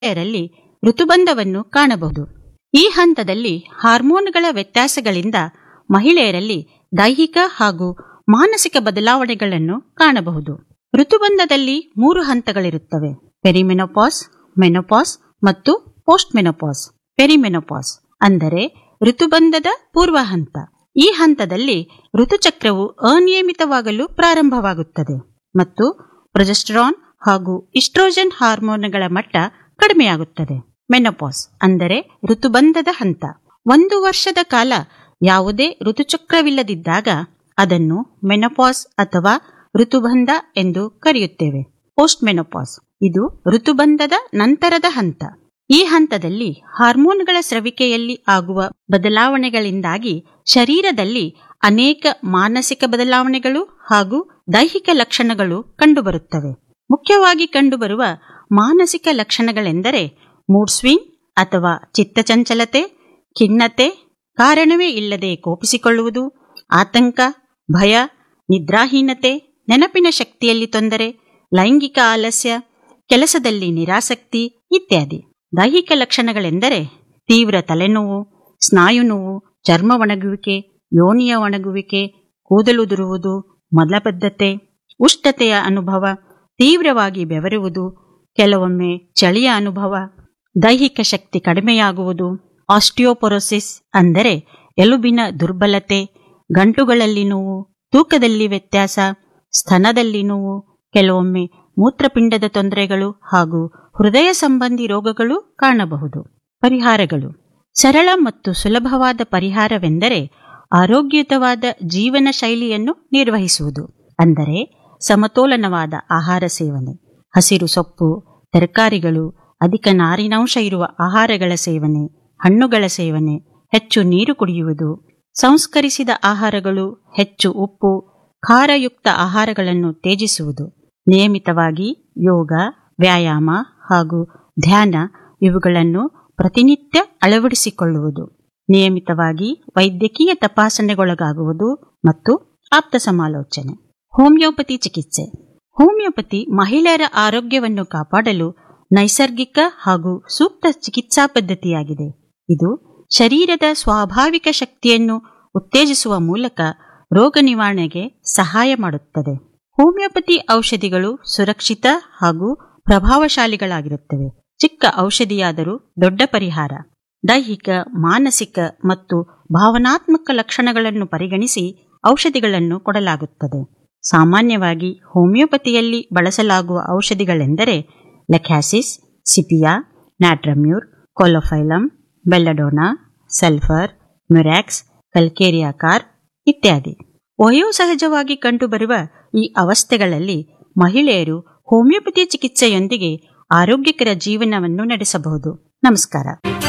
ಮಹಿಳೆಯರಲ್ಲಿ ಋತುಬಂಧವನ್ನು ಕಾಣಬಹುದು ಈ ಹಂತದಲ್ಲಿ ಹಾರ್ಮೋನ್ಗಳ ವ್ಯತ್ಯಾಸಗಳಿಂದ ಮಹಿಳೆಯರಲ್ಲಿ ದೈಹಿಕ ಹಾಗೂ ಮಾನಸಿಕ ಬದಲಾವಣೆಗಳನ್ನು ಕಾಣಬಹುದು ಋತುಬಂಧದಲ್ಲಿ ಮೂರು ಹಂತಗಳಿರುತ್ತವೆ ಪೆರಿಮೆನೋಪಾಸ್ ಮೆನೋಪಾಸ್ ಮತ್ತು ಪೋಸ್ಟ್ ಮೆನೋಪಾಸ್ ಪೆರಿಮೆನೋಪಾಸ್ ಅಂದರೆ ಋತುಬಂಧದ ಪೂರ್ವ ಹಂತ ಈ ಹಂತದಲ್ಲಿ ಋತುಚಕ್ರವು ಅನಿಯಮಿತವಾಗಲು ಪ್ರಾರಂಭವಾಗುತ್ತದೆ ಮತ್ತು ಪ್ರೊಜೆಸ್ಟರಾನ್ ಹಾಗೂ ಇಸ್ಟ್ರೋಜನ್ ಹಾರ್ಮೋನ್ಗಳ ಮಟ್ಟ ಕಡಿಮೆಯಾಗುತ್ತದೆ ಮೆನೋಪಾಸ್ ಅಂದರೆ ಋತುಬಂಧದ ಹಂತ ಒಂದು ವರ್ಷದ ಕಾಲ ಯಾವುದೇ ಋತುಚಕ್ರವಿಲ್ಲದಿದ್ದಾಗ ಅದನ್ನು ಮೆನೋಪಾಸ್ ಅಥವಾ ಋತುಬಂಧ ಎಂದು ಕರೆಯುತ್ತೇವೆ ಪೋಸ್ಟ್ ಮೆನೋಪಾಸ್ ಇದು ಋತುಬಂಧದ ನಂತರದ ಹಂತ ಈ ಹಂತದಲ್ಲಿ ಹಾರ್ಮೋನ್ಗಳ ಸ್ರವಿಕೆಯಲ್ಲಿ ಆಗುವ ಬದಲಾವಣೆಗಳಿಂದಾಗಿ ಶರೀರದಲ್ಲಿ ಅನೇಕ ಮಾನಸಿಕ ಬದಲಾವಣೆಗಳು ಹಾಗೂ ದೈಹಿಕ ಲಕ್ಷಣಗಳು ಕಂಡುಬರುತ್ತವೆ ಮುಖ್ಯವಾಗಿ ಕಂಡುಬರುವ ಮಾನಸಿಕ ಲಕ್ಷಣಗಳೆಂದರೆ ಮೂಡ್ ಸ್ವಿಂಗ್ ಅಥವಾ ಚಿತ್ತಚಂಚಲತೆ ಖಿನ್ನತೆ ಕಾರಣವೇ ಇಲ್ಲದೆ ಕೋಪಿಸಿಕೊಳ್ಳುವುದು ಆತಂಕ ಭಯ ನಿದ್ರಾಹೀನತೆ ನೆನಪಿನ ಶಕ್ತಿಯಲ್ಲಿ ತೊಂದರೆ ಲೈಂಗಿಕ ಆಲಸ್ಯ ಕೆಲಸದಲ್ಲಿ ನಿರಾಸಕ್ತಿ ಇತ್ಯಾದಿ ದೈಹಿಕ ಲಕ್ಷಣಗಳೆಂದರೆ ತೀವ್ರ ತಲೆನೋವು ಸ್ನಾಯು ನೋವು ಚರ್ಮ ಒಣಗುವಿಕೆ ಯೋನಿಯ ಒಣಗುವಿಕೆ ಕೂದಲುದುರುವುದು ಮಲಬದ್ಧತೆ ಉಷ್ಣತೆಯ ಅನುಭವ ತೀವ್ರವಾಗಿ ಬೆವರುವುದು ಕೆಲವೊಮ್ಮೆ ಚಳಿಯ ಅನುಭವ ದೈಹಿಕ ಶಕ್ತಿ ಕಡಿಮೆಯಾಗುವುದು ಆಸ್ಟಿಯೋಪೊರೋಸಿಸ್ ಅಂದರೆ ಎಲುಬಿನ ದುರ್ಬಲತೆ ಗಂಟುಗಳಲ್ಲಿ ನೋವು ತೂಕದಲ್ಲಿ ವ್ಯತ್ಯಾಸ ಸ್ತನದಲ್ಲಿ ನೋವು ಕೆಲವೊಮ್ಮೆ ಮೂತ್ರಪಿಂಡದ ತೊಂದರೆಗಳು ಹಾಗೂ ಹೃದಯ ಸಂಬಂಧಿ ರೋಗಗಳು ಕಾಣಬಹುದು ಪರಿಹಾರಗಳು ಸರಳ ಮತ್ತು ಸುಲಭವಾದ ಪರಿಹಾರವೆಂದರೆ ಆರೋಗ್ಯಯುತವಾದ ಜೀವನ ಶೈಲಿಯನ್ನು ನಿರ್ವಹಿಸುವುದು ಅಂದರೆ ಸಮತೋಲನವಾದ ಆಹಾರ ಸೇವನೆ ಹಸಿರು ಸೊಪ್ಪು ತರಕಾರಿಗಳು ಅಧಿಕ ನಾರಿನಾಂಶ ಇರುವ ಆಹಾರಗಳ ಸೇವನೆ ಹಣ್ಣುಗಳ ಸೇವನೆ ಹೆಚ್ಚು ನೀರು ಕುಡಿಯುವುದು ಸಂಸ್ಕರಿಸಿದ ಆಹಾರಗಳು ಹೆಚ್ಚು ಉಪ್ಪು ಖಾರಯುಕ್ತ ಆಹಾರಗಳನ್ನು ತ್ಯಜಿಸುವುದು ನಿಯಮಿತವಾಗಿ ಯೋಗ ವ್ಯಾಯಾಮ ಹಾಗೂ ಧ್ಯಾನ ಇವುಗಳನ್ನು ಪ್ರತಿನಿತ್ಯ ಅಳವಡಿಸಿಕೊಳ್ಳುವುದು ನಿಯಮಿತವಾಗಿ ವೈದ್ಯಕೀಯ ತಪಾಸಣೆಗೊಳಗಾಗುವುದು ಮತ್ತು ಆಪ್ತ ಸಮಾಲೋಚನೆ ಹೋಮಿಯೋಪತಿ ಚಿಕಿತ್ಸೆ ಹೋಮಿಯೋಪತಿ ಮಹಿಳೆಯರ ಆರೋಗ್ಯವನ್ನು ಕಾಪಾಡಲು ನೈಸರ್ಗಿಕ ಹಾಗೂ ಸೂಕ್ತ ಚಿಕಿತ್ಸಾ ಪದ್ಧತಿಯಾಗಿದೆ ಇದು ಶರೀರದ ಸ್ವಾಭಾವಿಕ ಶಕ್ತಿಯನ್ನು ಉತ್ತೇಜಿಸುವ ಮೂಲಕ ರೋಗ ನಿವಾರಣೆಗೆ ಸಹಾಯ ಮಾಡುತ್ತದೆ ಹೋಮಿಯೋಪತಿ ಔಷಧಿಗಳು ಸುರಕ್ಷಿತ ಹಾಗೂ ಪ್ರಭಾವಶಾಲಿಗಳಾಗಿರುತ್ತವೆ ಚಿಕ್ಕ ಔಷಧಿಯಾದರೂ ದೊಡ್ಡ ಪರಿಹಾರ ದೈಹಿಕ ಮಾನಸಿಕ ಮತ್ತು ಭಾವನಾತ್ಮಕ ಲಕ್ಷಣಗಳನ್ನು ಪರಿಗಣಿಸಿ ಔಷಧಿಗಳನ್ನು ಕೊಡಲಾಗುತ್ತದೆ ಸಾಮಾನ್ಯವಾಗಿ ಹೋಮಿಯೋಪತಿಯಲ್ಲಿ ಬಳಸಲಾಗುವ ಔಷಧಿಗಳೆಂದರೆ ಲೆಕ್ಯಾಸಿಸ್ ಸಿಪಿಯಾ ನ್ಯಾಟ್ರಮ್ಯೂರ್ ಕೊಲೊಫೈಲಮ್ ಬೆಲ್ಲಡೋನಾ ಸಲ್ಫರ್ ಮ್ಯುರ್ಯಾಕ್ಸ್ ಕಲ್ಕೇರಿಯಾ ಕಾರ್ ಇತ್ಯಾದಿ ವಯೋಸಹಜವಾಗಿ ಕಂಡುಬರುವ ಈ ಅವಸ್ಥೆಗಳಲ್ಲಿ ಮಹಿಳೆಯರು ಹೋಮಿಯೋಪತಿ ಚಿಕಿತ್ಸೆಯೊಂದಿಗೆ ಆರೋಗ್ಯಕರ ಜೀವನವನ್ನು ನಡೆಸಬಹುದು ನಮಸ್ಕಾರ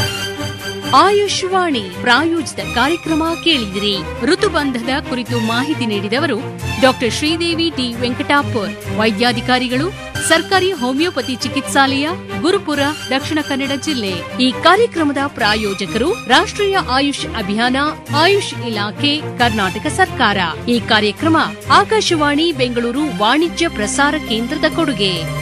ಆಯುಷ್ವಾಣಿ ಪ್ರಾಯೋಜಿತ ಕಾರ್ಯಕ್ರಮ ಕೇಳಿದಿರಿ ಋತುಬಂಧದ ಕುರಿತು ಮಾಹಿತಿ ನೀಡಿದವರು ಡಾಕ್ಟರ್ ಶ್ರೀದೇವಿ ಟಿ ವೆಂಕಟಾಪುರ್ ವೈದ್ಯಾಧಿಕಾರಿಗಳು ಸರ್ಕಾರಿ ಹೋಮಿಯೋಪತಿ ಚಿಕಿತ್ಸಾಲಯ ಗುರುಪುರ ದಕ್ಷಿಣ ಕನ್ನಡ ಜಿಲ್ಲೆ ಈ ಕಾರ್ಯಕ್ರಮದ ಪ್ರಾಯೋಜಕರು ರಾಷ್ಟ್ರೀಯ ಆಯುಷ್ ಅಭಿಯಾನ ಆಯುಷ್ ಇಲಾಖೆ ಕರ್ನಾಟಕ ಸರ್ಕಾರ ಈ ಕಾರ್ಯಕ್ರಮ ಆಕಾಶವಾಣಿ ಬೆಂಗಳೂರು ವಾಣಿಜ್ಯ ಪ್ರಸಾರ ಕೇಂದ್ರದ ಕೊಡುಗೆ